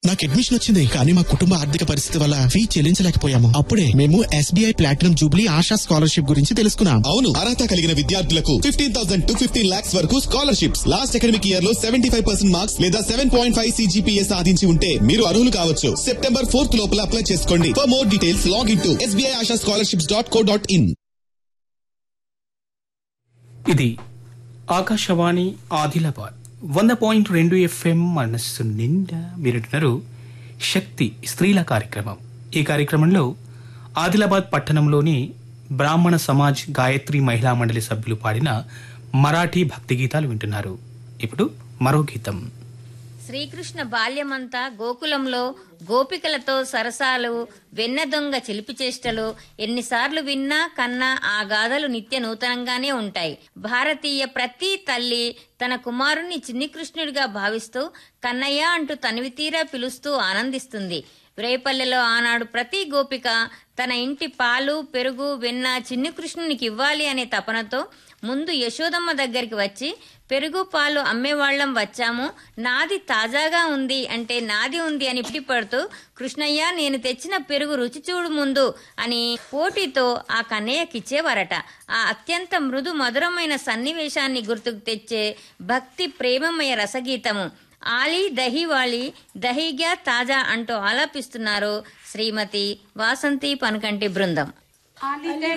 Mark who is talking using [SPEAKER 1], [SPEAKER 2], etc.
[SPEAKER 1] నాకు అడ్మిషన్ వచ్చింది కానీ మా కుటుంబ ఆర్థిక పరిస్థితి వల్ల ఫీ చెల్లించలేకపోయాము అప్పుడే మేము SBI platinum jubilee Asha scholarship గురించి తెలుసుకున్నాం
[SPEAKER 2] అవును అర్హత కలిగిన విద్యార్థులకు fifteen thousand to fifteen lakhs వరకు స్కాలర్షిప్స్ లాస్ట్ అకాడమిక్ ఇయర్ లో సెవెంటీ ఫైవ్ పర్సెంట్ మార్క్స్ లేదా సెవెన్ పాయింట్ ఫైవ్ సిజిపిఏ సాధించి ఉంటే మీరు అర్హులు కావచ్చు సెప్టెంబర్ ఫోర్త్ లోపల అప్లై చేసుకోండి for more details log in to SBI Asha scholarships dot co dot in
[SPEAKER 3] ఇది ఆకాశవాణి ఆదిలాబాద్ వంద పాయింట్ రెండు ఎఫ్ఎం మనస్సు నిండా మీరుంటున్నారు శక్తి స్త్రీల కార్యక్రమం ఈ కార్యక్రమంలో ఆదిలాబాద్ పట్టణంలోని బ్రాహ్మణ సమాజ్ గాయత్రి మహిళా మండలి సభ్యులు పాడిన మరాఠీ భక్తి గీతాలు వింటున్నారు ఇప్పుడు మరో గీతం
[SPEAKER 4] శ్రీకృష్ణ బాల్యమంతా గోకులంలో గోపికలతో సరసాలు వెన్న దొంగ చిలిపి చేష్టలు ఎన్నిసార్లు విన్నా కన్నా ఆ గాథలు నిత్య నూతనంగానే ఉంటాయి భారతీయ ప్రతి తల్లి తన కుమారుణ్ణి చిన్ని కృష్ణుడిగా భావిస్తూ కన్నయ్య అంటూ తనివి తీరా పిలుస్తూ ఆనందిస్తుంది రేపల్లెలో ఆనాడు ప్రతి గోపిక తన ఇంటి పాలు పెరుగు వెన్న చిన్ని కృష్ణునికి ఇవ్వాలి అనే తపనతో ముందు యశోదమ్మ దగ్గరికి వచ్చి పెరుగు పాలు అమ్మేవాళ్లం వచ్చాము నాది తాజాగా ఉంది అంటే నాది ఉంది అని పడుతూ కృష్ణయ్య నేను తెచ్చిన పెరుగు రుచి చూడు ముందు అని పోటీతో ఆ కన్నయ్యకిచ్చేవారట ఆ అత్యంత మృదు మధురమైన సన్నివేశాన్ని గుర్తుకు తెచ్చే భక్తి ప్రేమమయ రసగీతము ఆలీ దహివాలి దహిగా తాజా అంటూ ఆలాపిస్తున్నారు శ్రీమతి వాసంతి పనకంటి బృందం
[SPEAKER 5] ఆలిదే